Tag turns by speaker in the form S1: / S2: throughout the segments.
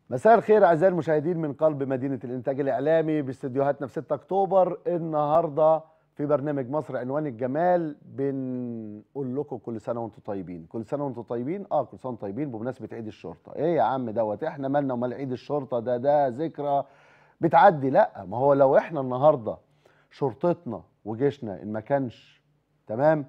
S1: مساء الخير اعزائي المشاهدين من قلب مدينه الانتاج الاعلامي باستديوهاتنا في 6 اكتوبر النهارده في برنامج مصر عنوان الجمال بنقول لكم كل سنه وانتم طيبين كل سنه وانتم طيبين اه كل سنه وانتم طيبين بمناسبه عيد الشرطه ايه يا عم دوت احنا مالنا ومال عيد الشرطه ده ده ذكرى بتعدي لا ما هو لو احنا النهارده شرطتنا وجيشنا ان ما كانش تمام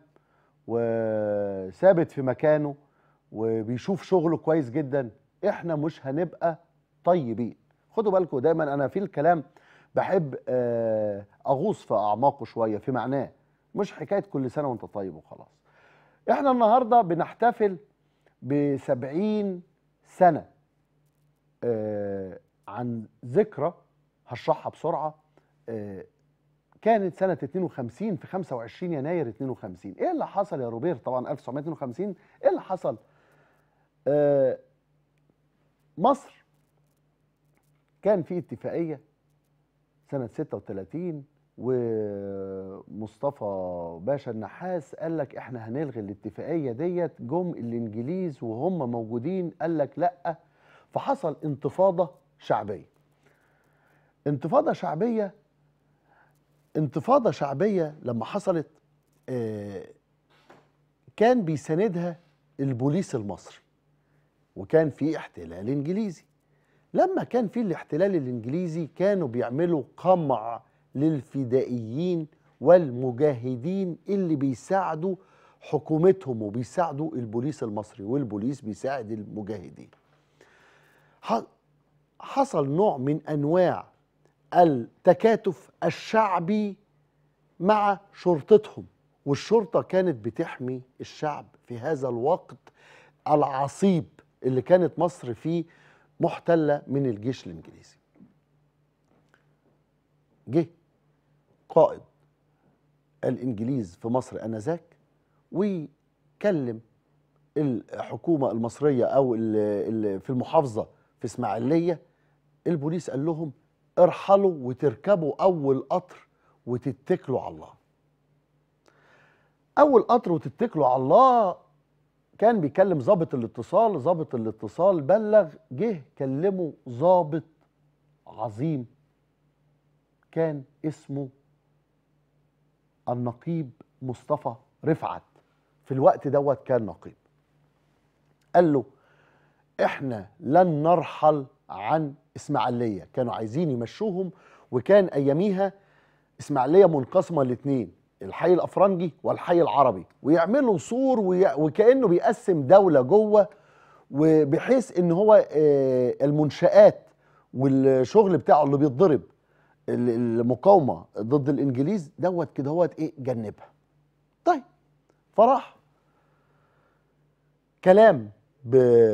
S1: وثابت في مكانه وبيشوف شغله كويس جدا احنا مش هنبقى طيبين خدوا بالكم دايما انا في الكلام بحب آه، اغوص في اعماقه شويه في معناه مش حكايه كل سنه وانت طيب وخلاص احنا النهارده بنحتفل بسبعين سنه آه، عن ذكرى هشرحها بسرعه آه، كانت سنة 52 في 25 يناير 52 ايه اللي حصل يا روبير طبعا 1952 ايه اللي حصل آه مصر كان في اتفاقية سنة 36 ومصطفى باشا النحاس قال لك احنا هنلغي الاتفاقية ديت جم الانجليز وهم موجودين قال لك لا فحصل انتفاضة شعبية انتفاضة شعبية انتفاضة شعبية لما حصلت آه، كان بيساندها البوليس المصري وكان في احتلال انجليزي لما كان في الاحتلال الانجليزي كانوا بيعملوا قمع للفدائيين والمجاهدين اللي بيساعدوا حكومتهم وبيساعدوا البوليس المصري والبوليس بيساعد المجاهدين ح- حصل نوع من انواع التكاتف الشعبي مع شرطتهم والشرطة كانت بتحمي الشعب في هذا الوقت العصيب اللي كانت مصر فيه محتلة من الجيش الإنجليزي جه قائد الإنجليز في مصر آنذاك وكلم الحكومة المصرية أو ال- ال- في المحافظة في إسماعيلية البوليس قال لهم ارحلوا وتركبوا اول قطر وتتكلوا على الله اول قطر وتتكلوا على الله كان بيكلم ضابط الاتصال ضابط الاتصال بلغ جه كلمه ضابط عظيم كان اسمه النقيب مصطفى رفعت في الوقت دوت كان نقيب قال له احنا لن نرحل عن اسماعيليه كانوا عايزين يمشوهم وكان اياميها اسماعيليه منقسمه لاثنين الحي الافرنجي والحي العربي ويعملوا سور وي... وكانه بيقسم دوله جوه وبحيث ان هو آه، المنشآت والشغل بتاعه اللي بيتضرب ال- المقاومه ضد الانجليز دوت كده هوت ايه جنبها طيب فراح كلام ب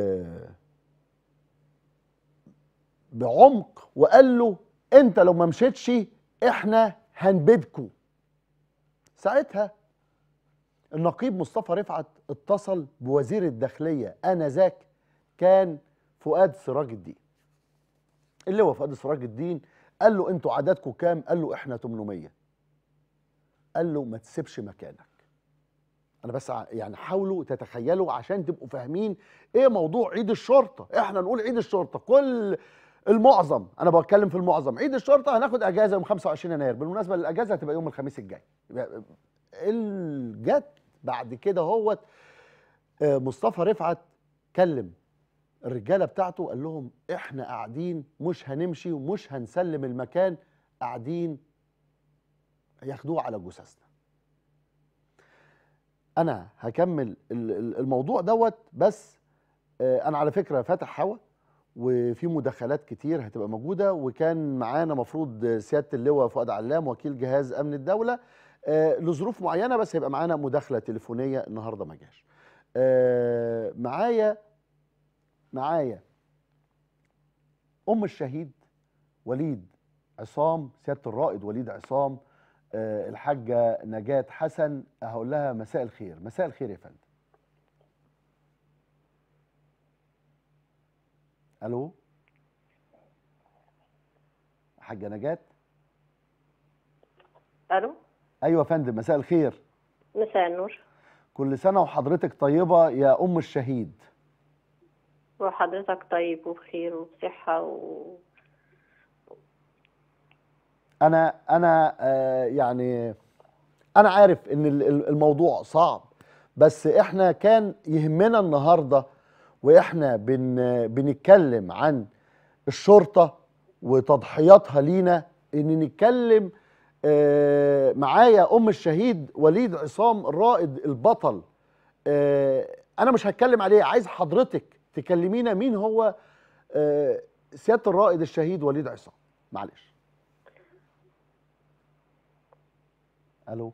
S1: بعمق وقال له انت لو ما مشيتش احنا هنبيدكوا ساعتها النقيب مصطفى رفعت اتصل بوزير الداخليه انذاك كان فؤاد سراج الدين اللي هو فؤاد سراج الدين قال له انتوا عددكم كام قال له احنا 800 قال له ما تسيبش مكانك انا بس ع- يعني حاولوا تتخيلوا عشان تبقوا فاهمين ايه موضوع عيد الشرطه احنا نقول عيد الشرطه كل المعظم انا بتكلم في المعظم عيد الشرطه هناخد اجازه يوم 25 يناير بالمناسبه الاجازه هتبقى يوم الخميس الجاي يبقى ال- جت بعد كده هوت آه، مصطفى رفعت كلم الرجاله بتاعته قال لهم احنا قاعدين مش هنمشي ومش هنسلم المكان قاعدين ياخدوه على جثثنا انا هكمل ال- ال- الموضوع دوت بس آه، انا على فكره فاتح هوا وفي مداخلات كتير هتبقى موجوده وكان معانا مفروض سياده اللواء فؤاد علام وكيل جهاز امن الدوله آه، لظروف معينه بس هيبقى معانا مداخله تليفونيه النهارده ما جاش آه، معايا معايا ام الشهيد وليد عصام سياده الرائد وليد عصام آه، الحاجه نجاة حسن هقول لها مساء الخير مساء الخير يا فندم الو حاجه نجاة
S2: الو
S1: ايوه يا فندم مساء الخير
S2: مساء النور
S1: كل سنه وحضرتك طيبه يا ام الشهيد
S2: وحضرتك طيب وبخير وبصحة و...
S1: انا انا آه يعني انا عارف ان ال- ال- الموضوع صعب بس احنا كان يهمنا النهارده واحنا بن بنتكلم عن الشرطه وتضحياتها لينا ان نتكلم آه معايا ام الشهيد وليد عصام الرائد البطل آه انا مش هتكلم عليه عايز حضرتك تكلمينا مين هو آه سياده الرائد الشهيد وليد عصام معلش الو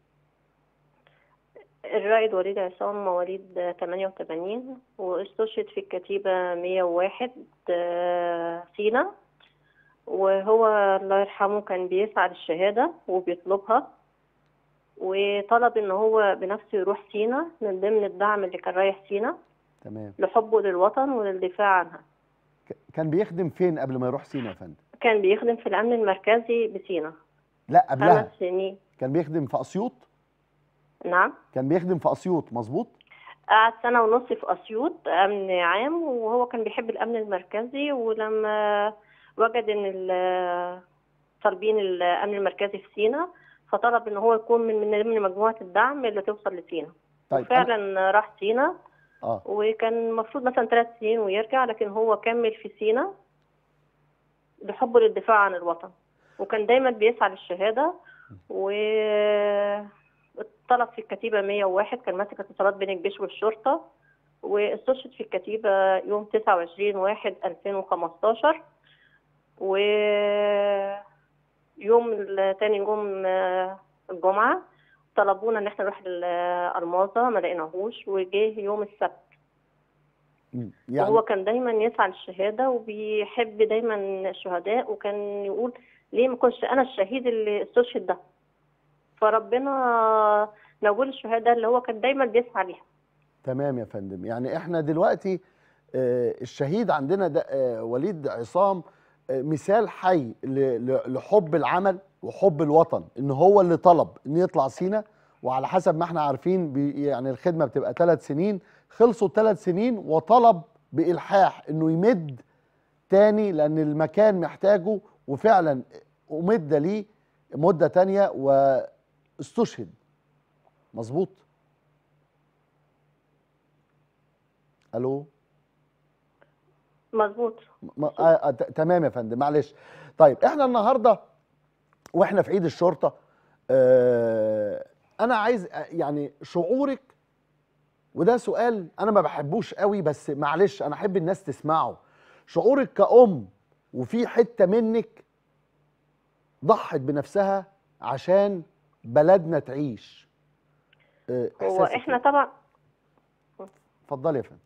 S2: الرائد وليد عصام مواليد 88 واستشهد في الكتيبة 101 آه، سينا وهو الله يرحمه كان بيسعى للشهادة وبيطلبها وطلب ان هو بنفسه يروح سينا من ضمن الدعم اللي كان رايح سينا
S1: تمام
S2: لحبه للوطن وللدفاع عنها
S1: ك- كان بيخدم فين قبل ما يروح سينا يا فندم
S2: كان بيخدم في الأمن المركزي بسينا
S1: لا قبلها
S2: خمس سنين
S1: كان بيخدم في اسيوط
S2: نعم
S1: كان بيخدم في اسيوط مظبوط
S2: قعد سنة ونص في أسيوط أمن عام وهو كان بيحب الأمن المركزي ولما وجد إن ال- طالبين الأمن المركزي في سينا فطلب إن هو يكون من من ضمن مجموعة الدعم اللي توصل لسينا
S1: طيب أنا-
S2: فعلا راح سينا
S1: اه
S2: وكان المفروض مثلا ثلاث سنين ويرجع لكن هو كمل في سينا بحبه للدفاع عن الوطن وكان دايما بيسعى للشهادة و طلب في الكتيبة 101 كان ماسك اتصالات بين الجيش والشرطة واستشهد في الكتيبة يوم 29 واحد 2015 و يوم تاني يوم آه، الجمعة طلبونا ان احنا نروح الألماظة ما لقيناهوش وجه يوم السبت
S1: مم.
S2: يعني
S1: يعني
S2: وهو كان دايما يسعى للشهادة وبيحب دايما الشهداء وكان يقول ليه ما كنتش أنا الشهيد اللي استشهد ده فربنا نول الشهادة اللي هو كان دايما بيسعى ليها
S1: تمام يا فندم يعني احنا دلوقتي آه الشهيد عندنا ده آه وليد عصام آه مثال حي ل- ل- لحب العمل وحب الوطن ان هو اللي طلب ان يطلع سينا وعلى حسب ما احنا عارفين بي يعني الخدمه بتبقى ثلاث سنين خلصوا ثلاث سنين وطلب بالحاح انه يمد تاني لان المكان محتاجه وفعلا امد ليه مده تانيه واستشهد مظبوط الو
S2: مظبوط
S1: م- آه آه ت- تمام يا فندم معلش طيب احنا النهارده واحنا في عيد الشرطه آه انا عايز آه، يعني شعورك وده سؤال انا ما بحبوش قوي بس معلش انا احب الناس تسمعه شعورك كأم وفي حته منك ضحت بنفسها عشان بلدنا تعيش آه،
S2: هو
S1: إحساسك
S2: احنا
S1: إيه؟
S2: طبعا
S1: اتفضلي يا فندم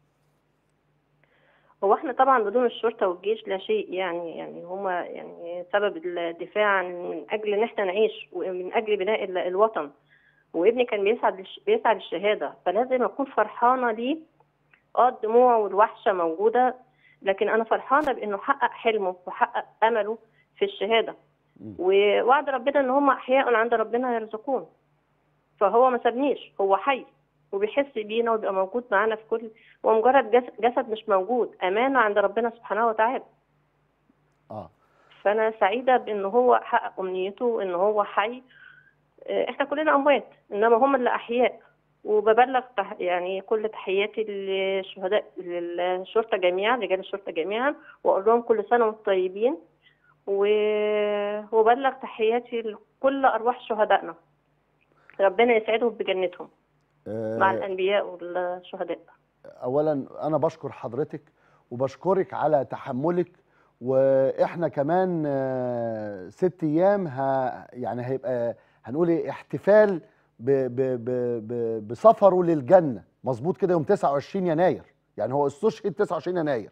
S2: هو احنا طبعا بدون الشرطة والجيش لا شيء يعني يعني هما يعني سبب الدفاع عن من اجل ان احنا نعيش ومن اجل بناء ال- الوطن وابني كان بيسعى للش- بيسعى للشهادة فلازم اكون فرحانة ليه اه الدموع والوحشة موجودة لكن انا فرحانة بانه حقق حلمه وحقق امله في الشهادة
S1: مم.
S2: ووعد ربنا ان هم احياء عند ربنا يرزقون فهو ما سابنيش هو حي وبيحس بينا وبيبقى موجود معانا في كل ومجرد جس- جسد مش موجود امانه عند ربنا سبحانه وتعالى
S1: اه
S2: فانا سعيده بان هو حقق امنيته ان هو حي آه، احنا كلنا اموات انما هم اللي احياء وببلغ تح- يعني كل تحياتي للشهداء للشرطه جميعا رجال الشرطه جميعا واقول لهم كل سنه وانتم طيبين و- وبلغ تحياتي لكل ارواح شهدائنا ربنا يسعدهم بجنتهم مع
S1: آه،
S2: الانبياء والشهداء
S1: اولا انا بشكر حضرتك وبشكرك على تحملك واحنا كمان آه، ست ايام ه... يعني هيبقى هنقول ايه احتفال ب... ب... ب... ب... بسفره للجنه مظبوط كده يوم 29 يناير يعني هو استشهد 29 يناير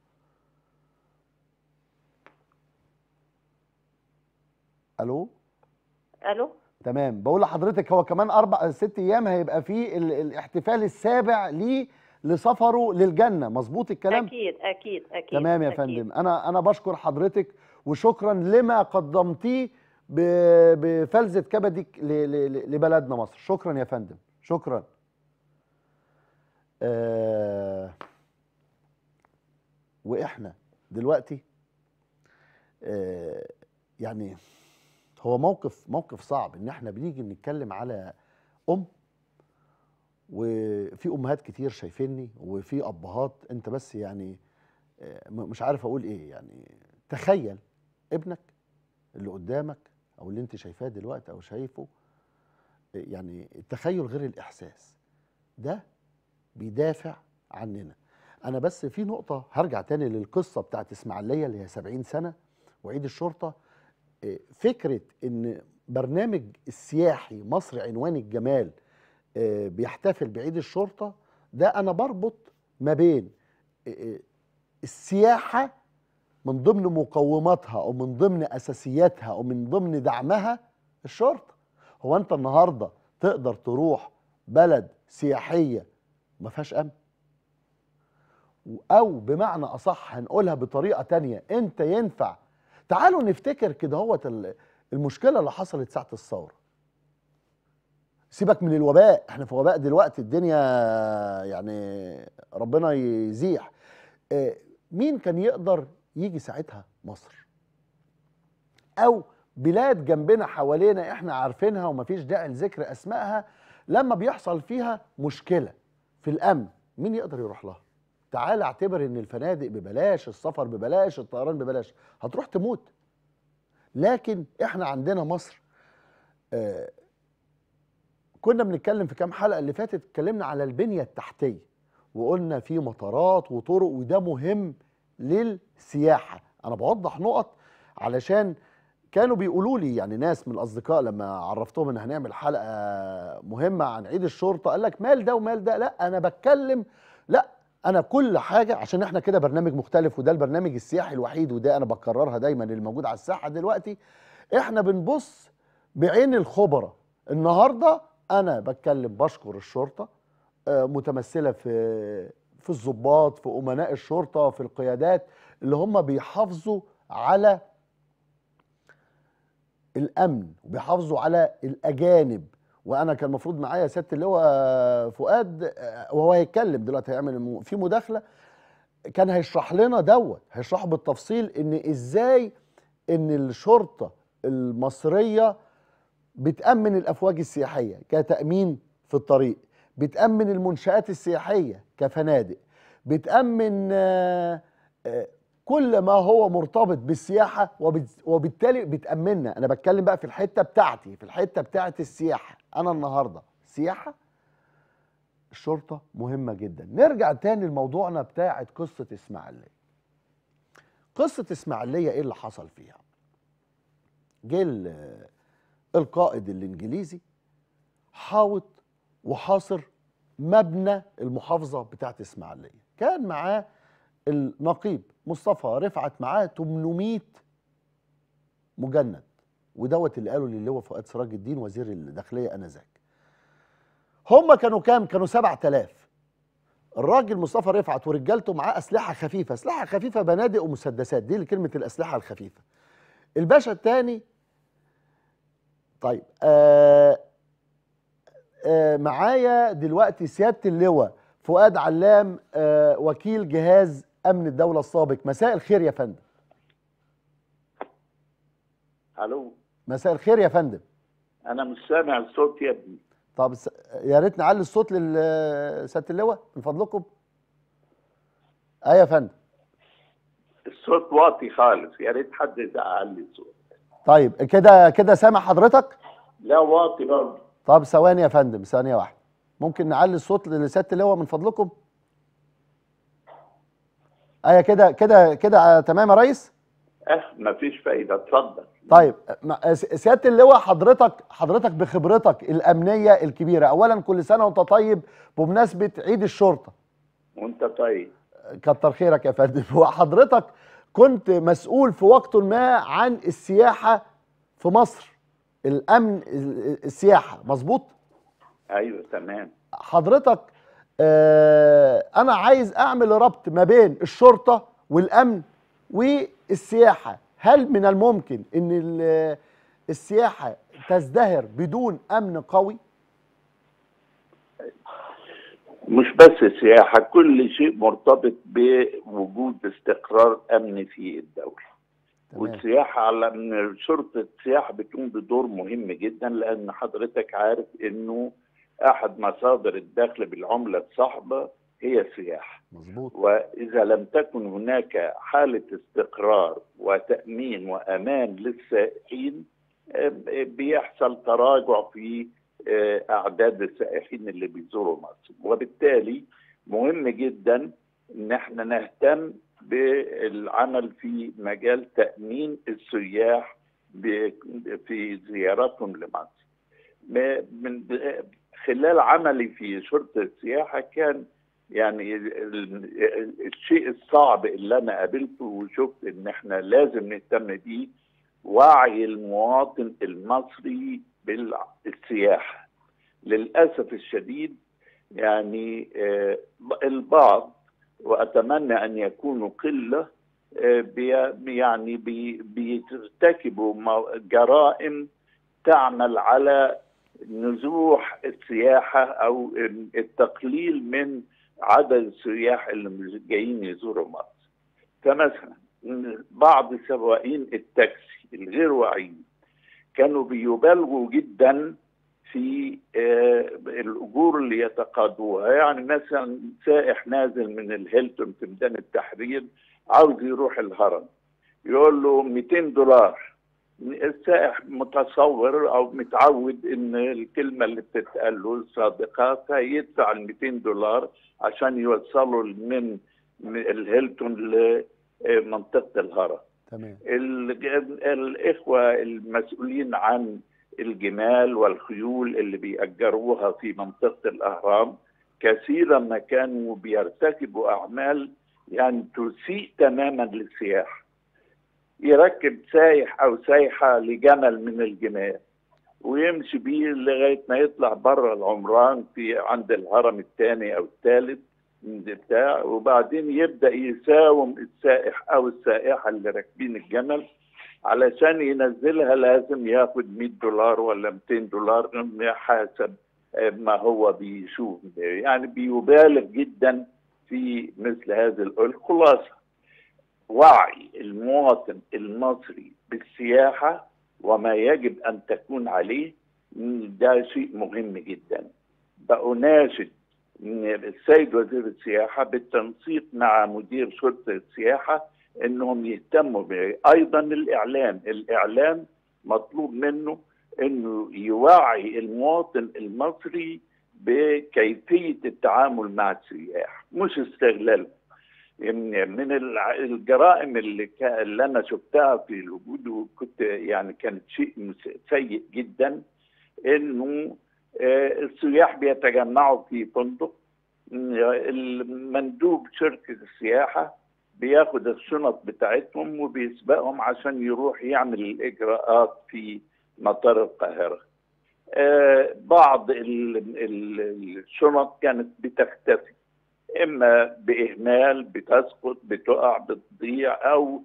S1: الو
S2: الو
S1: تمام بقول لحضرتك هو كمان اربع ست ايام هيبقى فيه ال... الاحتفال السابع ليه لسفره للجنه مظبوط الكلام
S2: اكيد اكيد اكيد
S1: تمام يا
S2: أكيد.
S1: فندم انا انا بشكر حضرتك وشكرا لما قدمتيه ب- بفلذة كبدك ل- ل- لبلدنا مصر شكرا يا فندم شكرا آه واحنا دلوقتي آه، يعني هو موقف موقف صعب ان احنا بنيجي بنتكلم على ام وفي امهات كتير شايفيني وفي ابهات انت بس يعني آه، م- مش عارف اقول ايه يعني تخيل ابنك اللي قدامك او اللي انت شايفاه دلوقتي او شايفه آه، يعني التخيل غير الاحساس ده بيدافع عننا انا بس في نقطه هرجع تاني للقصه بتاعت اسماعيليه اللي هي 70 سنه وعيد الشرطه إيه، فكره ان برنامج السياحي مصر عنوان الجمال آه، بيحتفل بعيد الشرطه ده انا بربط ما بين إيه، إيه، السياحه من ضمن مقوماتها او من ضمن اساسياتها او من ضمن دعمها الشرطه هو انت النهارده تقدر تروح بلد سياحيه ما فيهاش امن او بمعنى اصح هنقولها بطريقه تانية انت ينفع تعالوا نفتكر كده هوت ال- المشكله اللي حصلت ساعه الثوره سيبك من الوباء احنا في وباء دلوقتي الدنيا يعني ربنا يزيح آه، مين كان يقدر يجي ساعتها مصر او بلاد جنبنا حوالينا احنا عارفينها ومفيش داعي لذكر اسمائها لما بيحصل فيها مشكله في الامن مين يقدر يروح لها تعال اعتبر ان الفنادق ببلاش السفر ببلاش الطيران ببلاش هتروح تموت لكن احنا عندنا مصر آه كنا بنتكلم في كام حلقه اللي فاتت اتكلمنا على البنيه التحتيه وقلنا في مطارات وطرق وده مهم للسياحه انا بوضح نقط علشان كانوا بيقولوا لي يعني ناس من الاصدقاء لما عرفتهم ان هنعمل حلقه مهمه عن عيد الشرطه قال لك مال ده ومال ده لا انا بتكلم لا انا كل حاجه عشان احنا كده برنامج مختلف وده البرنامج السياحي الوحيد وده انا بكررها دايما اللي موجود على الساحه دلوقتي احنا بنبص بعين الخبراء النهارده انا بتكلم بشكر الشرطه آه، متمثله في في الضباط في امناء الشرطه في القيادات اللي هم بيحافظوا على الامن وبيحافظوا على الاجانب وانا كان المفروض معايا سياده اللواء فؤاد آه، وهو هيتكلم دلوقتي هيعمل م- في مداخله كان هيشرح لنا دوت هيشرحه بالتفصيل ان ازاي ان الشرطه المصريه بتامن الافواج السياحيه كتامين في الطريق بتامن المنشات السياحيه كفنادق بتامن آه، آه، كل ما هو مرتبط بالسياحه وبت- وبالتالي بتامننا انا بتكلم بقى في الحته بتاعتي في الحته بتاعت السياحه انا النهارده سياحه الشرطه مهمه جدا نرجع تاني لموضوعنا بتاعت قصه اسماعيليه قصه اسماعيليه ايه اللي حصل فيها جه ال- القائد الانجليزي حاوط وحاصر مبنى المحافظه بتاعت اسماعيليه كان معاه النقيب مصطفى رفعت معاه 800 مجند ودوت اللي قالوا للواء فؤاد سراج الدين وزير الداخليه انذاك هم كانوا كام كانوا 7000 الراجل مصطفى رفعت ورجالته معاه اسلحه خفيفه اسلحه خفيفه بنادق ومسدسات دي اللي كلمه الاسلحه الخفيفه الباشا الثاني طيب آه آه معايا دلوقتي سياده اللواء فؤاد علام آه وكيل جهاز امن الدوله السابق مساء الخير يا فندم
S3: الو
S1: مساء الخير يا فندم
S3: انا مش سامع الصوت يا ابني
S1: طب س- يا ريت نعلي الصوت لسياده اللواء من فضلكم ايوه يا فندم
S3: الصوت واطي خالص يا ريت حد يعلي الصوت
S1: طيب كده كده سامع حضرتك
S3: لا واطي برضه
S1: طب ثواني يا فندم ثانيه واحده ممكن نعلي الصوت لسياده اللواء من فضلكم ايوه كده كده كده تمام يا ريس
S3: اه مفيش فايده اتفضل
S1: طيب ما- س- سياده اللواء حضرتك حضرتك بخبرتك الامنيه الكبيره اولا كل سنه وانت طيب بمناسبه عيد الشرطه
S3: وانت طيب
S1: كتر خيرك يا فندم وحضرتك كنت مسؤول في وقت ما عن السياحه في مصر الامن ال- السياحه مظبوط
S3: ايوه تمام
S1: حضرتك آه انا عايز اعمل ربط ما بين الشرطه والامن والسياحه هل من الممكن ان ال- السياحه تزدهر بدون امن قوي
S3: مش بس سياحة كل شيء مرتبط بوجود استقرار أمني في الدولة
S1: تمام
S3: والسياحة على أن شرطة السياحة بتقوم بدور مهم جدا لأن حضرتك عارف أنه أحد مصادر الدخل بالعملة الصعبة هي السياحة
S1: مظبوط
S3: وإذا لم تكن هناك حالة استقرار وتأمين وأمان للسائحين آه، بيحصل تراجع في آه، أعداد السائحين اللي بيزوروا مصر وبالتالي مهم جدا إن احنا نهتم بالعمل في مجال تأمين السياح ب- في زياراتهم لمصر م- من خلال عملي في شرطة السياحة كان يعني ال- ال- الشيء الصعب اللي انا قابلته وشفت ان احنا لازم نهتم بيه وعي المواطن المصري بالسياحه للاسف الشديد يعني آه، البعض واتمنى ان يكونوا قله آه، بي- يعني بي- بيرتكبوا مو- جرائم تعمل على نزوح السياحه او التقليل من عدد السياح اللي مش جايين يزوروا مصر فمثلا بعض سواقين التاكسي الغير واعيين كانوا بيبالغوا جدا في آه، الاجور اللي يتقاضوها يعني مثلا سائح نازل من الهيلتون في ميدان التحرير عاوز يروح الهرم يقول له 200 دولار السائح متصور او متعود ان الكلمه اللي بتتقال له صادقه فيدفع ال 200 دولار عشان يوصلوا من من الهيلتون لمنطقه الهرم
S1: تمام
S3: ال- الاخوه المسؤولين عن الجمال والخيول اللي بيأجروها في منطقه الاهرام كثيرا ما كانوا بيرتكبوا اعمال يعني تسيء تماما للسياحه يركب سايح او سايحه لجمل من الجمال ويمشي بيه لغايه ما يطلع بره العمران في عند الهرم الثاني او الثالث من بتاع وبعدين يبدا يساوم السائح او السائحه اللي راكبين الجمل علشان ينزلها لازم ياخد 100 دولار ولا 200 دولار حسب ما هو بيشوف يعني بيبالغ جدا في مثل هذه الخلاصه وعي المواطن المصري بالسياحه وما يجب ان تكون عليه ده شيء مهم جدا بأناشد السيد وزير السياحه بالتنسيق مع مدير شرطه السياحه انهم يهتموا به ايضا الاعلام الاعلام مطلوب منه انه يوعي المواطن المصري بكيفيه التعامل مع السياح مش استغلال من الع- الجرائم اللي, كا- اللي انا شفتها في الوجود وكنت يعني كانت شيء مس- سيء جدا انه آه، السياح بيتجمعوا في فندق م- المندوب شركه السياحه بياخد الشنط بتاعتهم وبيسبقهم عشان يروح يعمل الاجراءات في مطار القاهره. آه، بعض ال- ال- الشنط كانت بتختفي اما باهمال بتسقط بتقع بتضيع او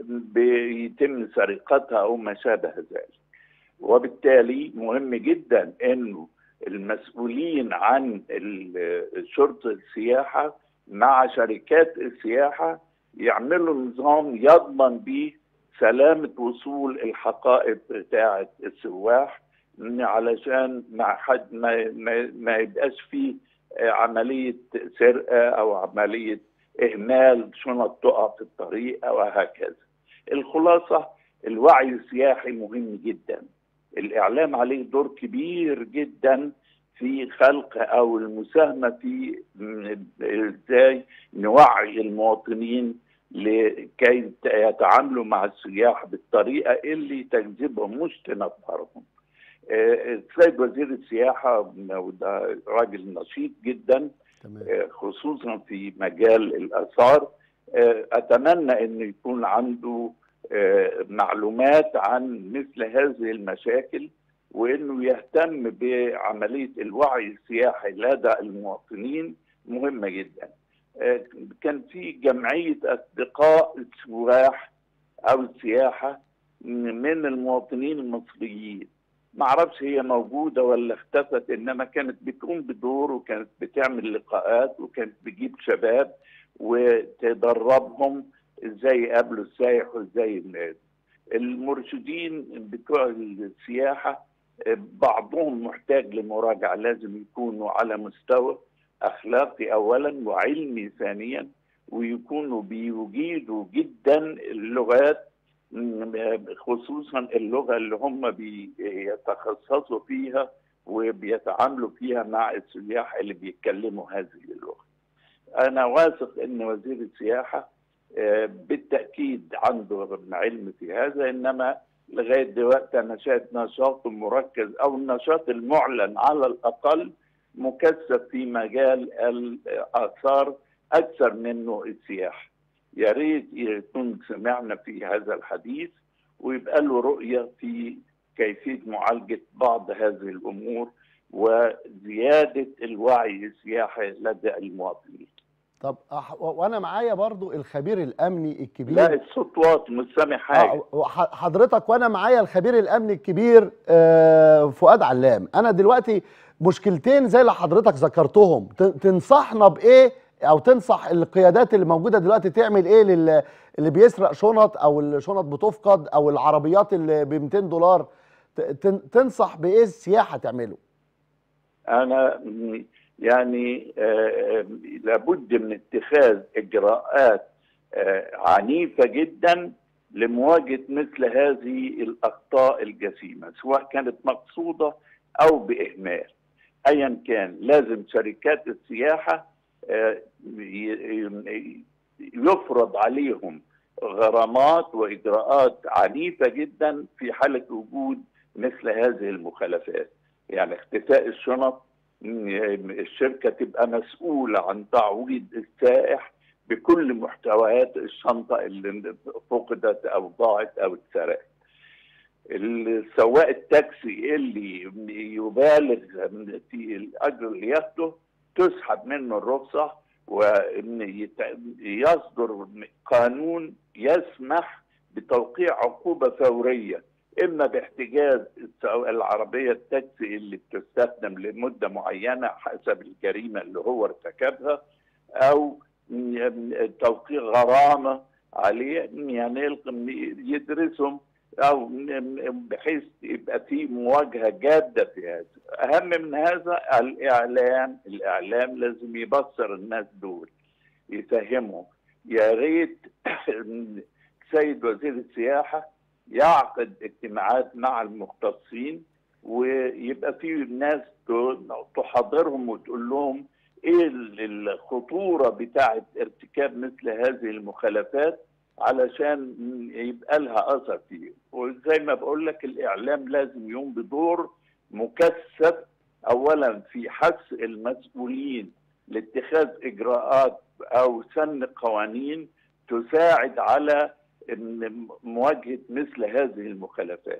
S3: بيتم سرقتها او ما شابه ذلك وبالتالي مهم جدا انه المسؤولين عن ال- شرطه السياحه مع شركات السياحه يعملوا نظام يضمن به سلامه وصول الحقائب بتاعه السواح علشان مع حد ما ما, ما يبقاش فيه آه، عمليه سرقه او عمليه اهمال شنط تقع في الطريق وهكذا. الخلاصه الوعي السياحي مهم جدا. الاعلام عليه دور كبير جدا في خلق او المساهمه في م- ازاي نوعي المواطنين لكي يتعاملوا مع السياح بالطريقه اللي تجذبهم مش تنفرهم. آه، السيد وزير السياحه وده راجل نشيط جدا
S1: تمام
S3: آه، خصوصا في مجال الاثار آه، اتمنى انه يكون عنده آه، معلومات عن مثل هذه المشاكل وانه يهتم بعمليه الوعي السياحي لدى المواطنين مهمه جدا. آه، كان في جمعيه اصدقاء السواح او السياحه من المواطنين المصريين ما اعرفش هي موجوده ولا اختفت انما كانت بتقوم بدور وكانت بتعمل لقاءات وكانت بتجيب شباب وتدربهم ازاي يقابلوا السائح وازاي الناس المرشدين بتوع السياحه بعضهم محتاج لمراجعه لازم يكونوا على مستوى اخلاقي اولا وعلمي ثانيا ويكونوا بيجيدوا جدا اللغات خصوصا اللغه اللي هم بيتخصصوا فيها وبيتعاملوا فيها مع السياح اللي بيتكلموا هذه اللغه. انا واثق ان وزير السياحه بالتاكيد عنده علم في هذا انما لغايه دلوقتي انا شايف نشاط مركز او النشاط المعلن على الاقل مكثف في مجال الاثار اكثر منه السياحه. يا ريت يكون سمعنا في هذا الحديث ويبقى له رؤيه في كيفيه معالجه بعض هذه الامور وزياده الوعي السياحي لدى المواطنين.
S1: طب وانا معايا برضو الخبير الامني الكبير
S3: لا الصوت واطي مش سامع حاجه
S1: حضرتك وانا معايا الخبير الامني الكبير فؤاد علام انا دلوقتي مشكلتين زي اللي حضرتك ذكرتهم تنصحنا بايه او تنصح القيادات اللي موجوده دلوقتي تعمل ايه للي اللي بيسرق شنط او الشنط بتفقد او العربيات اللي ب 200 دولار تنصح بايه السياحه تعمله
S3: انا يعني آه لابد من اتخاذ اجراءات آه عنيفه جدا لمواجهه مثل هذه الاخطاء الجسيمه سواء كانت مقصوده او باهمال ايا كان لازم شركات السياحه آه يفرض عليهم غرامات واجراءات عنيفه جدا في حاله وجود مثل هذه المخالفات يعني اختفاء الشنط الشركه تبقى مسؤوله عن تعويض السائح بكل محتويات الشنطه اللي فقدت او ضاعت او اتسرقت. السواق التاكسي اللي يبالغ في الاجر اللي ياخده تسحب منه الرخصه ويصدر قانون يسمح بتوقيع عقوبه فوريه اما باحتجاز العربيه التاكسي اللي بتستخدم لمده معينه حسب الجريمه اللي هو ارتكبها او توقيع غرامه عليه يعني يدرسهم او بحيث يبقى في مواجهه جاده في هذا اهم من هذا الاعلام الاعلام لازم يبصر الناس دول يفهمهم يا ريت سيد وزير السياحه يعقد اجتماعات مع المختصين ويبقى في ناس تحاضرهم وتقول لهم ايه الخطوره بتاعه ارتكاب مثل هذه المخالفات علشان يبقى لها اثر فيه وزي ما بقول لك الاعلام لازم يقوم بدور مكثف اولا في حث المسؤولين لاتخاذ اجراءات او سن قوانين تساعد على مواجهه مثل هذه المخالفات.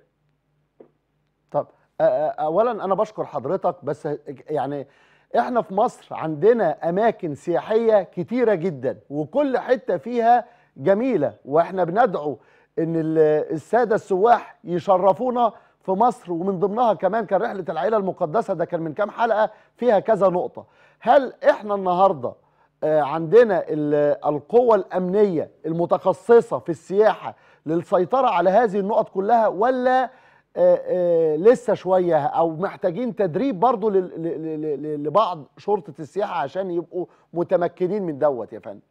S1: طب اولا انا بشكر حضرتك بس يعني احنا في مصر عندنا اماكن سياحيه كتيره جدا وكل حته فيها جميله واحنا بندعو ان الساده السواح يشرفونا في مصر ومن ضمنها كمان كان رحله العائله المقدسه ده كان من كام حلقه فيها كذا نقطه هل احنا النهارده عندنا القوة الأمنية المتخصصة في السياحة للسيطرة على هذه النقط كلها ولا لسه شوية أو محتاجين تدريب برضو لبعض شرطة السياحة عشان يبقوا متمكنين من دوت يا فندم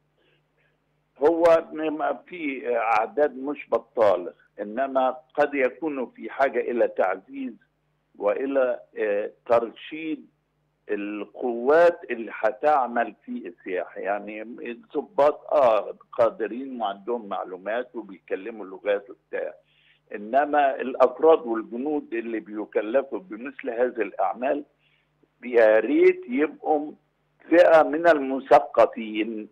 S3: هو في أعداد مش بطالة إنما قد يكون في حاجة إلى تعزيز وإلى ترشيد القوات اللي هتعمل في السياحه يعني الضباط اه قادرين وعندهم معلومات وبيتكلموا لغات وبتاع انما الافراد والجنود اللي بيكلفوا بمثل هذه الاعمال يا ريت يبقوا فئه من المثقفين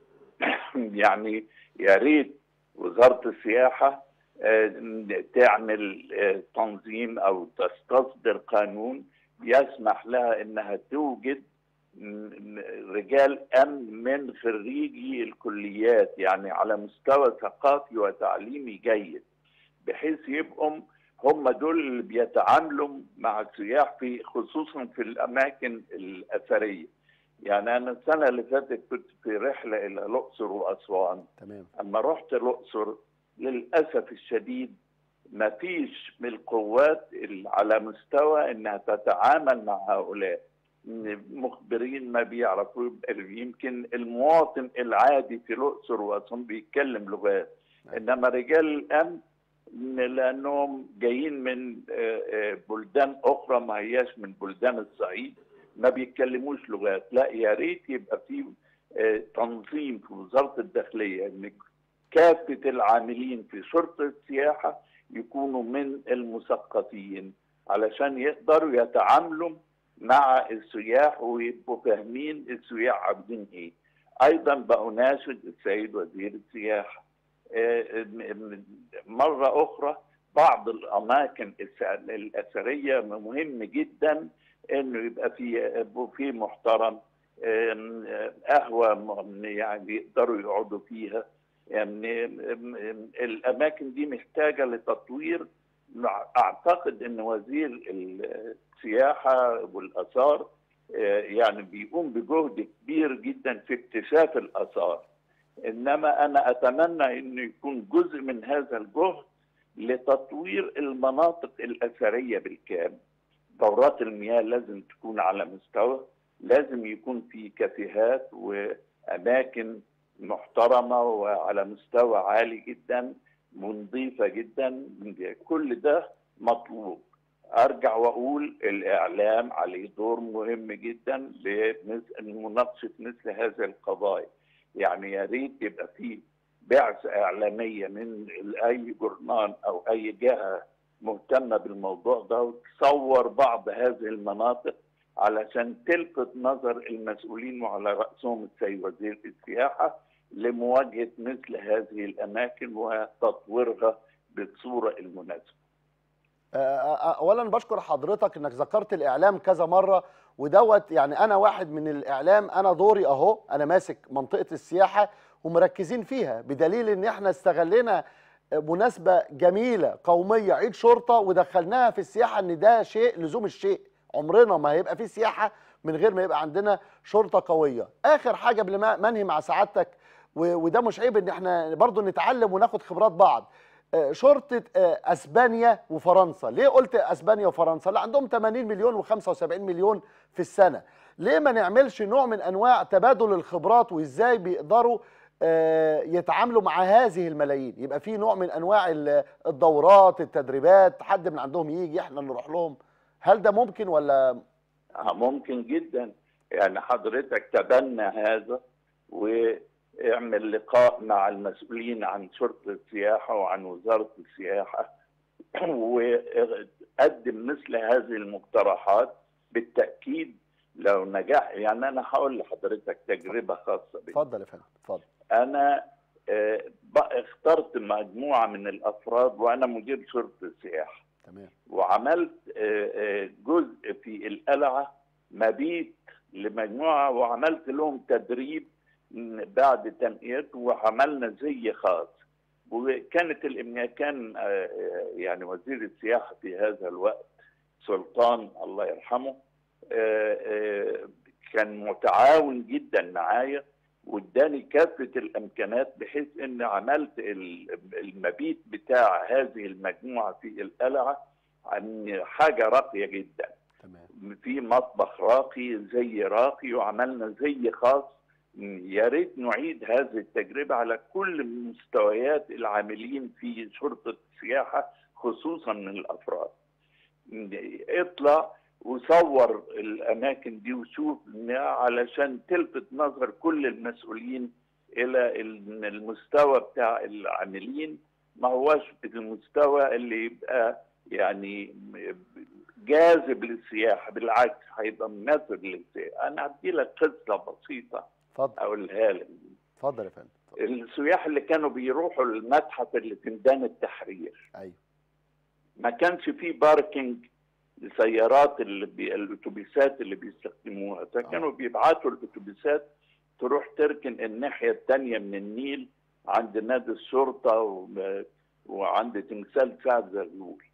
S3: يعني يا ريت وزاره السياحه تعمل تنظيم او تستصدر قانون يسمح لها انها توجد رجال امن من خريجي الكليات يعني على مستوى ثقافي وتعليمي جيد بحيث يبقوا هم دول اللي بيتعاملوا مع السياح في خصوصا في الاماكن الاثريه يعني انا السنه اللي فاتت كنت في رحله الى الاقصر واسوان
S1: تمام
S3: اما رحت الاقصر للاسف الشديد ما فيش من القوات اللي على مستوى انها تتعامل مع هؤلاء مخبرين ما بيعرفوا يمكن المواطن العادي في الاقصر واسوان بيتكلم لغات انما رجال الامن لانهم جايين من آه، آه، بلدان اخرى ما هياش من بلدان الصعيد ما بيتكلموش لغات لا يا ريت يبقى في آه، تنظيم في وزاره الداخليه ان كافه العاملين في شرطه السياحه يكونوا من المثقفين علشان يقدروا يتعاملوا مع السياح ويبقوا فاهمين السياح عاوزين ايه. ايضا بأناشد السيد وزير السياحه آه، م- مره اخرى بعض الاماكن الس- الاثريه مهم جدا انه يبقى في بوفيه محترم آم، آه، قهوه م- يعني يقدروا يقعدوا فيها يعني آم، آم، الاماكن دي محتاجه لتطوير اعتقد ان وزير السياحه والاثار آه، يعني بيقوم بجهد كبير جدا في اكتشاف الاثار انما انا اتمنى انه يكون جزء من هذا الجهد لتطوير المناطق الاثريه بالكامل دورات المياه لازم تكون على مستوى لازم يكون في كافيهات واماكن محترمه وعلى مستوى عالي جدا ونظيفه جدا كل ده مطلوب ارجع واقول الاعلام عليه دور مهم جدا لمناقشه مثل هذه القضايا يعني يا ريت يبقى في بعثه اعلاميه من اي جورنال او اي جهه مهتمه بالموضوع ده وتصور بعض هذه المناطق علشان تلفت نظر المسؤولين وعلى راسهم السيد وزير السياحه لمواجهه مثل هذه الاماكن وتطويرها بالصوره المناسبه.
S1: آه، اولا بشكر حضرتك انك ذكرت الاعلام كذا مره ودوت يعني انا واحد من الاعلام انا دوري اهو انا ماسك منطقه السياحه ومركزين فيها بدليل ان احنا استغلينا مناسبه جميله قوميه عيد شرطه ودخلناها في السياحه ان ده شيء لزوم الشيء عمرنا ما هيبقى في سياحه من غير ما يبقى عندنا شرطه قويه اخر حاجه قبل ما ما انهي مع سعادتك و- وده مش عيب ان احنا برضو نتعلم وناخد خبرات بعض آه، شرطه آه، اسبانيا وفرنسا ليه قلت اسبانيا وفرنسا لا عندهم 80 مليون و75 مليون في السنه ليه ما نعملش نوع من انواع تبادل الخبرات وازاي بيقدروا آه، يتعاملوا مع هذه الملايين يبقى في نوع من انواع ال- الدورات التدريبات حد من عندهم يجي احنا نروح لهم هل ده ممكن ولا
S3: آه، ممكن جدا يعني حضرتك تبنى هذا واعمل لقاء مع المسؤولين عن شرطة السياحة وعن وزارة السياحة وقدم مثل هذه المقترحات بالتأكيد لو نجح يعني أنا هقول لحضرتك تجربة خاصة بي
S1: اتفضل يا فندم اتفضل
S3: أنا آه، بقى اخترت مجموعة من الأفراد وأنا مدير شرطة السياحة
S1: تمام
S3: وعملت آه، آه، جزء في القلعة مبيت لمجموعة وعملت لهم تدريب م- بعد تنقية وعملنا زي خاص وكانت الإمنية كان آه، آه، يعني وزير السياحة في هذا الوقت سلطان الله يرحمه آه، آه، كان متعاون جدا معايا واداني كافه الامكانات بحيث ان عملت ال- المبيت بتاع هذه المجموعه في القلعه عن حاجه راقيه جدا
S1: تمام
S3: في مطبخ راقي زي راقي وعملنا زي خاص يا ريت نعيد هذه التجربه على كل مستويات العاملين في شرطه السياحه خصوصا من الافراد اطلع وصور الاماكن دي وشوف إنها علشان تلفت نظر كل المسؤولين الى إن المستوى بتاع العاملين ما هوش المستوى اللي يبقى يعني جاذب للسياحه بالعكس هيبقى مناسب للسياحه انا هدي لك قصه بسيطه
S1: اتفضل
S3: اقولها لك
S1: اتفضل يا فندم اتفضل.
S3: السياح اللي كانوا بيروحوا المتحف اللي في ميدان التحرير
S1: ايوه
S3: ما كانش فيه باركينج لسيارات اللي بي... الاتوبيسات اللي بيستخدموها فكانوا بيبعتوا الاتوبيسات تروح تركن الناحيه الثانيه من النيل عند نادي الشرطه و... وعند تمثال سعد زغلول
S1: ايوه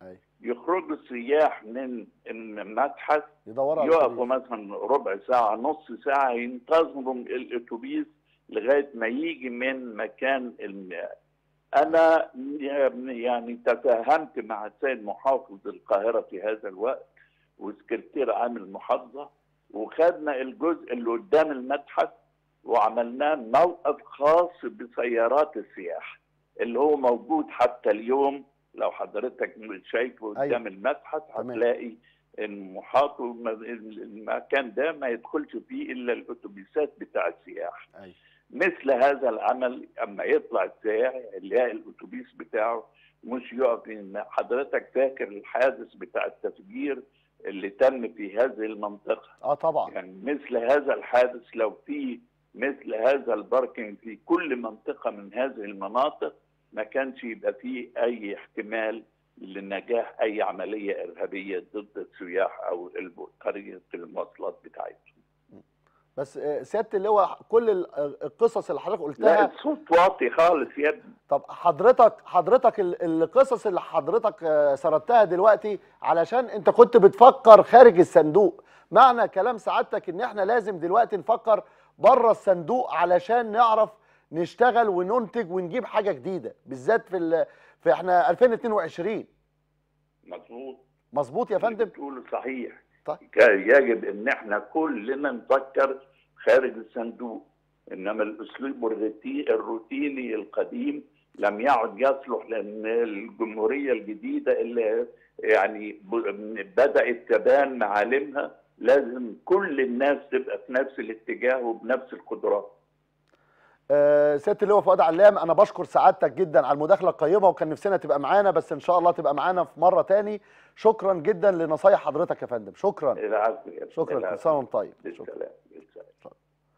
S3: يخرجوا السياح من المتحف
S1: يدوروا على
S3: يقفوا
S1: الأتوبيس.
S3: مثلا ربع ساعة نص ساعة ينتظروا الأتوبيس لغاية ما يجي من مكان المياه أنا يعني تفاهمت مع السيد محافظ القاهرة في هذا الوقت وسكرتير عام المحافظة وخدنا الجزء اللي قدام المتحف وعملناه موقف خاص بسيارات السياحة اللي هو موجود حتى اليوم لو حضرتك شايفه قدام
S1: أيوة.
S3: المتحف
S1: تمام.
S3: هتلاقي المحاط والم- المكان ده ما يدخلش فيه الا الاتوبيسات بتاع السياح
S1: أيوة.
S3: مثل هذا العمل اما يطلع السائح يلاقي الاتوبيس بتاعه مش يقف إن حضرتك فاكر الحادث بتاع التفجير اللي تم في هذه المنطقه
S1: اه طبعا
S3: يعني مثل هذا الحادث لو في مثل هذا الباركينج في كل منطقه من هذه المناطق ما كانش يبقى فيه اي احتمال لنجاح اي عمليه ارهابيه ضد السياح او الب- طريقه المواصلات بتاعتهم.
S1: بس آه، سياده اللواء كل ال- القصص اللي حضرتك
S3: لا
S1: قلتها
S3: الصوت واطي خالص يا ابني.
S1: طب حضرتك حضرتك ال- القصص اللي حضرتك آه، سردتها دلوقتي علشان انت كنت بتفكر خارج الصندوق معنى كلام سعادتك ان احنا لازم دلوقتي نفكر بره الصندوق علشان نعرف نشتغل وننتج ونجيب حاجه جديده بالذات في ال... في احنا 2022
S3: مظبوط
S1: مظبوط يا
S3: اللي
S1: فندم
S3: بتقوله صحيح.
S1: طيب.
S3: كان يجب ان احنا كلنا نفكر خارج الصندوق انما الاسلوب الروتي- الروتيني القديم لم يعد يصلح لان الجمهوريه الجديده اللي يعني ب- بدات تبان معالمها لازم كل الناس تبقى في نفس الاتجاه وبنفس القدرات
S1: آه، سياده اللواء فؤاد علام انا بشكر سعادتك جدا على المداخله القيمه وكان نفسنا تبقى معانا بس ان شاء الله تبقى معانا في مره تاني شكرا جدا لنصايح حضرتك يا فندم شكرا
S3: العفو يا
S1: شكرا كل
S3: العفو.
S1: سنه وانت طيب شكرا
S3: بالسلام بالسلام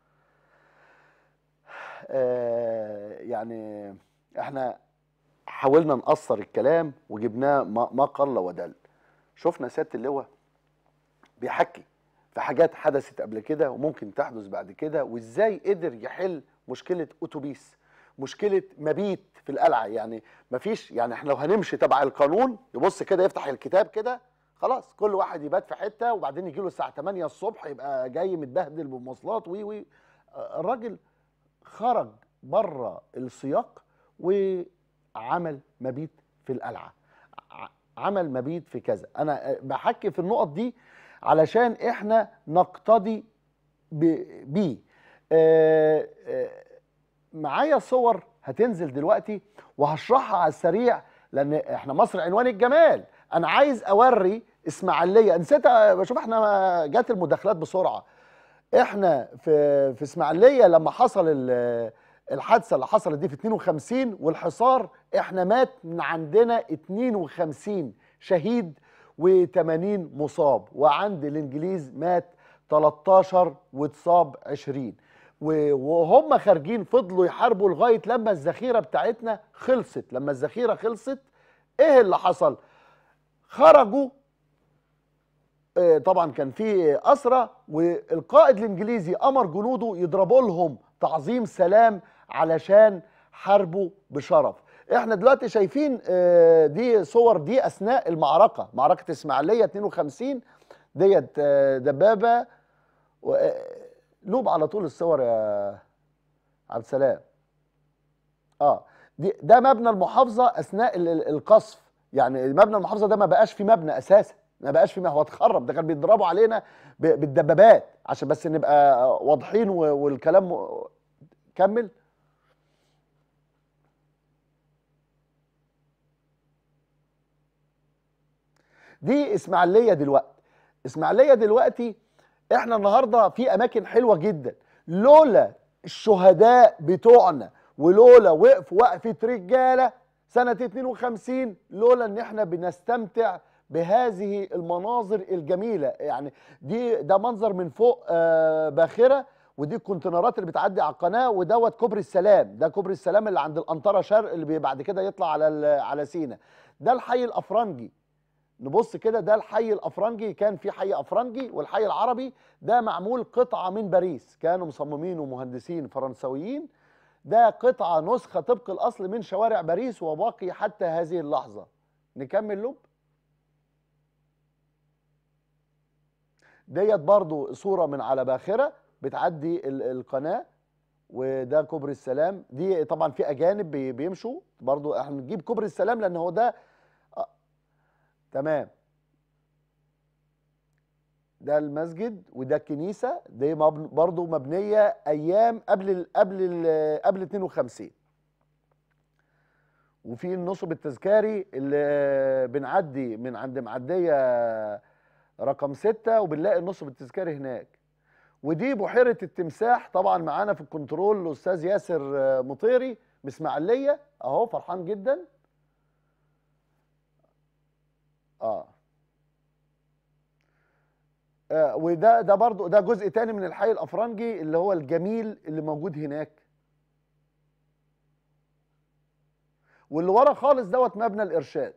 S1: آه، يعني احنا حاولنا نقصر الكلام وجبناه ما ما قل ودل شفنا سياده اللواء بيحكي في حاجات حدثت قبل كده وممكن تحدث بعد كده وازاي قدر يحل مشكله اتوبيس مشكله مبيت في القلعه يعني مفيش يعني احنا لو هنمشي تبع القانون يبص كده يفتح الكتاب كده خلاص كل واحد يبات في حته وبعدين يجي له الساعه 8 الصبح يبقى جاي متبهدل بالمواصلات وي وي آه، الراجل خرج بره السياق وعمل مبيت في القلعه ع- عمل مبيت في كذا انا آه، بحكي في النقط دي علشان احنا نقتدي ب- بيه آه، آه، معايا صور هتنزل دلوقتي وهشرحها على السريع لان احنا مصر عنوان الجمال انا عايز اوري اسماعيليه نسيت بشوف احنا جات المداخلات بسرعه احنا في في اسماعيليه لما حصل ال- الحادثه اللي حصلت دي في 52 والحصار احنا مات من عندنا 52 شهيد و80 مصاب وعند الانجليز مات 13 واتصاب 20 و- وهم خارجين فضلوا يحاربوا لغايه لما الذخيره بتاعتنا خلصت لما الذخيره خلصت ايه اللي حصل خرجوا آه، طبعا كان في أسرة والقائد الإنجليزي أمر جنوده يضربوا لهم تعظيم سلام علشان حاربوا بشرف احنا دلوقتي شايفين آه، دي صور دي أثناء المعركة معركة إسماعيلية 52 ديت آه، دبابة و- آه، لوب على طول الصور يا عبد السلام اه دي ده مبنى المحافظة أثناء ال- ال- القصف يعني مبنى المحافظة ده ما بقاش في مبنى أساسا ما بقاش في هو اتخرب ده كان بيضربوا علينا ب- بالدبابات عشان بس نبقى واضحين و- والكلام م- كمل دي اسماعيليه دلوقتي اسماعيليه دلوقتي احنا النهارده في اماكن حلوه جدا لولا الشهداء بتوعنا ولولا وقف وقفه رجاله سنه 52 لولا ان احنا بنستمتع بهذه المناظر الجميله يعني دي ده منظر من فوق آه، باخره ودي الكونتينرات اللي بتعدي على القناه ودوت كوبري السلام ده كوبري السلام اللي عند الانطره شرق اللي بي- بعد كده يطلع على ال- على سينا ده الحي الافرنجي نبص كده ده الحي الافرنجي كان في حي افرنجي والحي العربي ده معمول قطعه من باريس كانوا مصممين ومهندسين فرنسويين ده قطعه نسخه طبق الاصل من شوارع باريس وباقي حتى هذه اللحظه نكمل لب ديت برضو صوره من على باخره بتعدي ال- القناه وده كوبري السلام دي طبعا في اجانب بي- بيمشوا برضو احنا بنجيب كوبري السلام لان هو ده آه. تمام ده المسجد وده الكنيسه دي مبن- برضو مبنيه ايام قبل ال قبل ال قبل 52 وفي النصب التذكاري اللي بنعدي من عند معديه رقم ستة وبنلاقي النصب التذكاري هناك ودي بحيره التمساح طبعا معانا في الكنترول الاستاذ ياسر آه، مطيري من اسماعيليه اهو فرحان جدا اه آه، وده ده برضو ده جزء تاني من الحي الافرنجي اللي هو الجميل اللي موجود هناك واللي ورا خالص دوت مبنى الارشاد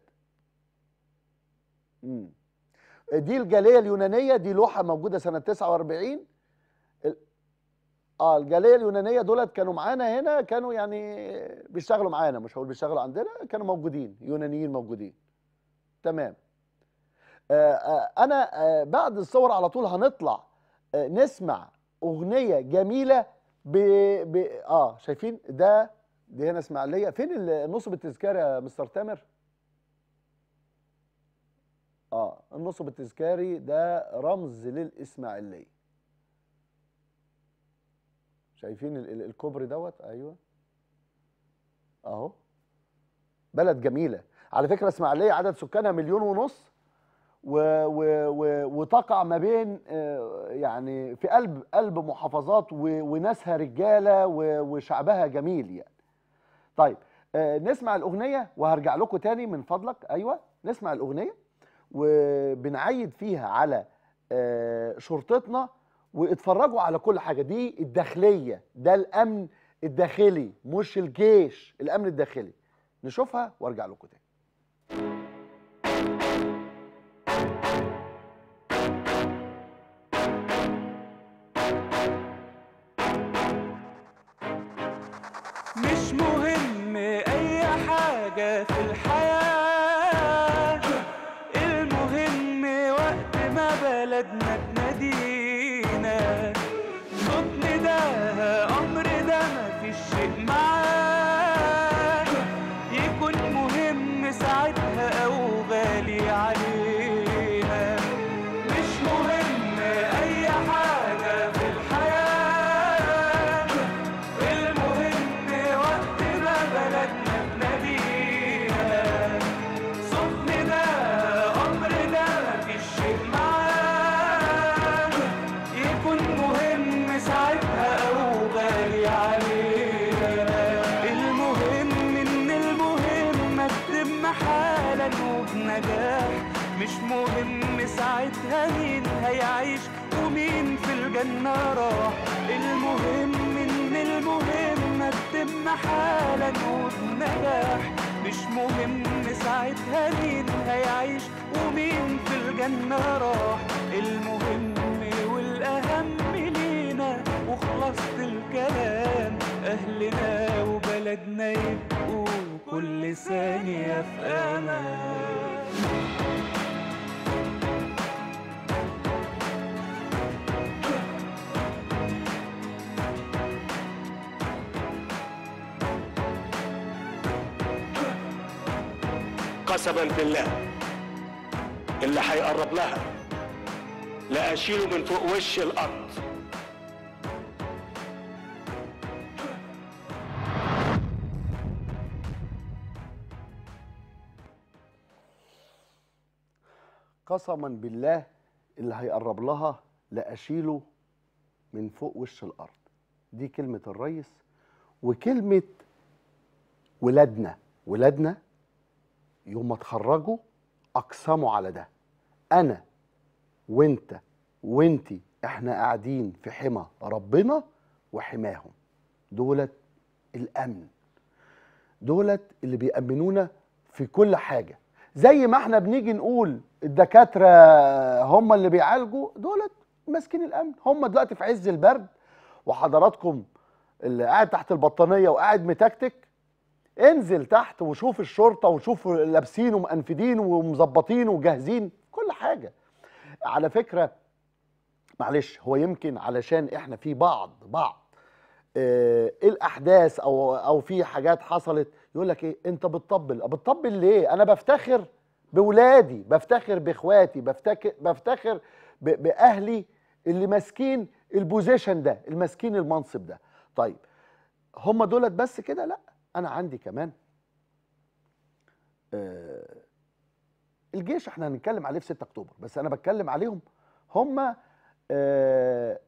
S1: مم. دي الجاليه اليونانيه دي لوحه موجوده سنه 49 ال- اه الجاليه اليونانيه دولت كانوا معانا هنا كانوا يعني بيشتغلوا معانا مش هقول بيشتغلوا عندنا كانوا موجودين يونانيين موجودين تمام آه، آه، انا آه، بعد الصور على طول هنطلع آه، نسمع اغنيه جميله ب... ب... اه شايفين ده دي هنا اسماعيليه فين ال- نصب التذكار يا مستر تامر اه النصب التذكاري ده رمز للاسماعيليه شايفين ال- ال- الكوبري دوت ايوه اهو بلد جميله على فكره اسماعيليه عدد سكانها مليون ونص و و و وتقع ما بين آه، يعني في قلب قلب محافظات و- وناسها رجاله و- وشعبها جميل يعني. طيب آه، نسمع الاغنيه وهرجع لكم تاني من فضلك ايوه نسمع الاغنيه وبنعيد فيها على آه، شرطتنا واتفرجوا على كل حاجه دي الداخليه ده الامن الداخلي مش الجيش الامن الداخلي نشوفها وارجع لكم تاني
S4: مش مهم اي حاجة في الحياة المهم وقت ما بلدنا تنادينا صوت نداها امر ده مفيش شيء معاه يكون مهم ساعتها او غالي علينا مش مهم اي حاجة في الحياة المهم وقت ما بلدنا تنادينا صوتنا ده أمر ده مفيش شيء معاه يكون مهم ساعتها أو غالي علينا المهم إن المهم تتم حالا وبنجاح مش مهم ساعتها مين هيعيش ومين في الجنة راح المهم إن المهم تتم حالا وبنجاح مش مهم ساعتها مين هيعيش ومين في الجنة راح المهم والأهم لينا وخلصت الكلام أهلنا وبلدنا يبقوا كل ثانية في أمان
S5: قسما بالله اللي هيقرب لها لا اشيله من فوق وش الارض
S1: قسما بالله اللي هيقرب لها لاشيله من فوق وش الارض دي كلمه الريس وكلمه ولادنا ولادنا يوم ما اتخرجوا اقسموا على ده انا وانت وانتي احنا قاعدين في حمى ربنا وحماهم دولت الامن دولت اللي بيأمنونا في كل حاجة زي ما احنا بنيجي نقول الدكاترة هم اللي بيعالجوا دولت ماسكين الأمن هم دلوقتي في عز البرد وحضراتكم اللي قاعد تحت البطانية وقاعد متكتك انزل تحت وشوف الشرطة وشوف لابسين ومقنفدين ومظبطين وجاهزين كل حاجة على فكرة معلش هو يمكن علشان احنا في بعض بعض آه الاحداث او او في حاجات حصلت يقول لك ايه انت بتطبل بتطبل ليه انا بفتخر بولادي بفتخر باخواتي بفتخر بفتخر ب- باهلي اللي ماسكين البوزيشن ده الماسكين المنصب ده طيب هم دولت بس كده لا انا عندي كمان آه الجيش احنا هنتكلم عليه في 6 اكتوبر بس انا بتكلم عليهم هم آه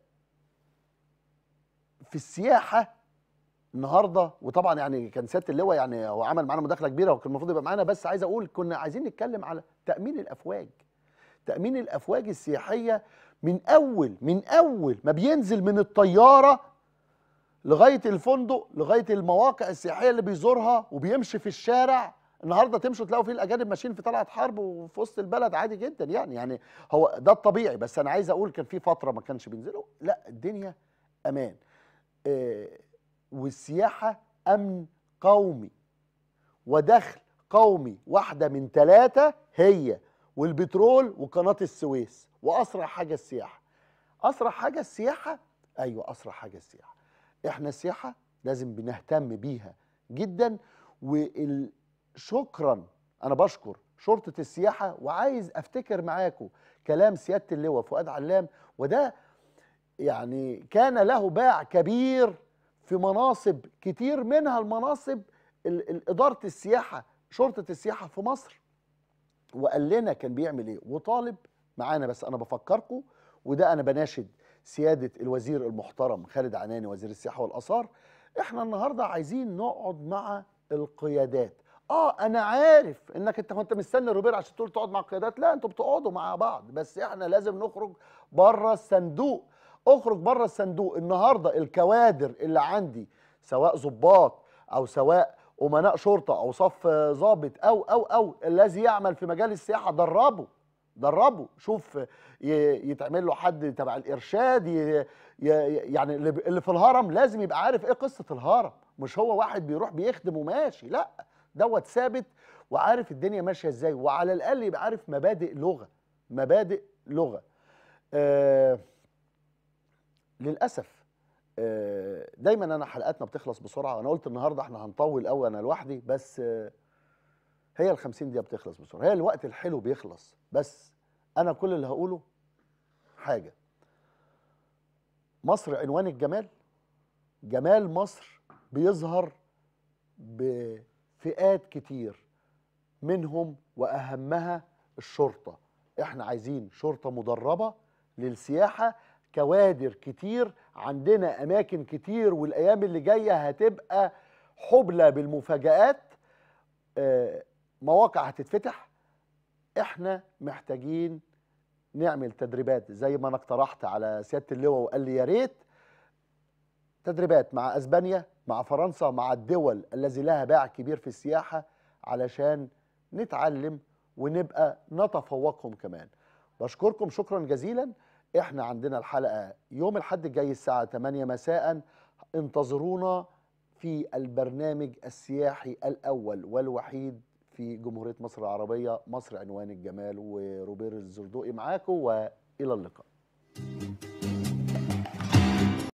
S1: في السياحه النهارده وطبعا يعني كان سياده اللواء يعني هو عمل معانا مداخله كبيره وكان المفروض يبقى معانا بس عايز اقول كنا عايزين نتكلم على تامين الافواج تامين الافواج السياحيه من اول من اول ما بينزل من الطياره لغايه الفندق لغايه المواقع السياحيه اللي بيزورها وبيمشي في الشارع النهارده تمشوا تلاقوا فيه الاجانب ماشيين في طلعت حرب وفي وسط البلد عادي جدا يعني يعني هو ده الطبيعي بس انا عايز اقول كان في فتره ما كانش بينزلوا لا الدنيا امان آه والسياحه امن قومي ودخل قومي واحده من ثلاثه هي والبترول وقناه السويس واسرع حاجه السياحه اسرع حاجه السياحه ايوه اسرع حاجه السياحه احنا السياحه لازم بنهتم بيها جدا وشكرا انا بشكر شرطه السياحه وعايز افتكر معاكم كلام سياده اللواء فؤاد علام وده يعني كان له باع كبير في مناصب كتير منها المناصب ال- ال- اداره السياحه شرطه السياحه في مصر وقال لنا كان بيعمل ايه وطالب معانا بس انا بفكركم وده انا بناشد سياده الوزير المحترم خالد عناني وزير السياحه والاثار احنا النهارده عايزين نقعد مع القيادات اه انا عارف انك انت كنت مستني روبير عشان تقول تقعد مع القيادات لا انتوا بتقعدوا مع بعض بس احنا لازم نخرج بره الصندوق اخرج بره الصندوق النهارده الكوادر اللي عندي سواء ضباط او سواء امناء شرطه او صف ضابط او او او الذي يعمل في مجال السياحه دربه دربه شوف ي- يتعمل له حد تبع الارشاد ي- ي- يعني اللي ب- اللي في الهرم لازم يبقى عارف ايه قصه الهرم مش هو واحد بيروح بيخدم وماشي لا دوت ثابت وعارف الدنيا ماشيه ازاي وعلى الاقل يبقى عارف مبادئ لغه مبادئ لغه آه للاسف آه دايما انا حلقاتنا بتخلص بسرعه وانا قلت النهارده احنا هنطول قوي انا لوحدي بس آه هي ال 50 دقيقه بتخلص بسرعه هي الوقت الحلو بيخلص بس انا كل اللي هقوله حاجه مصر عنوان الجمال جمال مصر بيظهر بفئات كتير منهم واهمها الشرطه احنا عايزين شرطه مدربه للسياحه كوادر كتير عندنا اماكن كتير والايام اللي جايه هتبقى حبلى بالمفاجآت آه، مواقع هتتفتح احنا محتاجين نعمل تدريبات زي ما انا اقترحت على سياده اللواء وقال لي يا ريت تدريبات مع اسبانيا مع فرنسا مع الدول الذي لها باع كبير في السياحه علشان نتعلم ونبقى نتفوقهم كمان بشكركم شكرا جزيلا احنا عندنا الحلقه يوم الاحد الجاي الساعه 8 مساء انتظرونا في البرنامج السياحي الاول والوحيد في جمهوريه مصر العربيه مصر عنوان الجمال وروبير الزردوقي معاكم والى اللقاء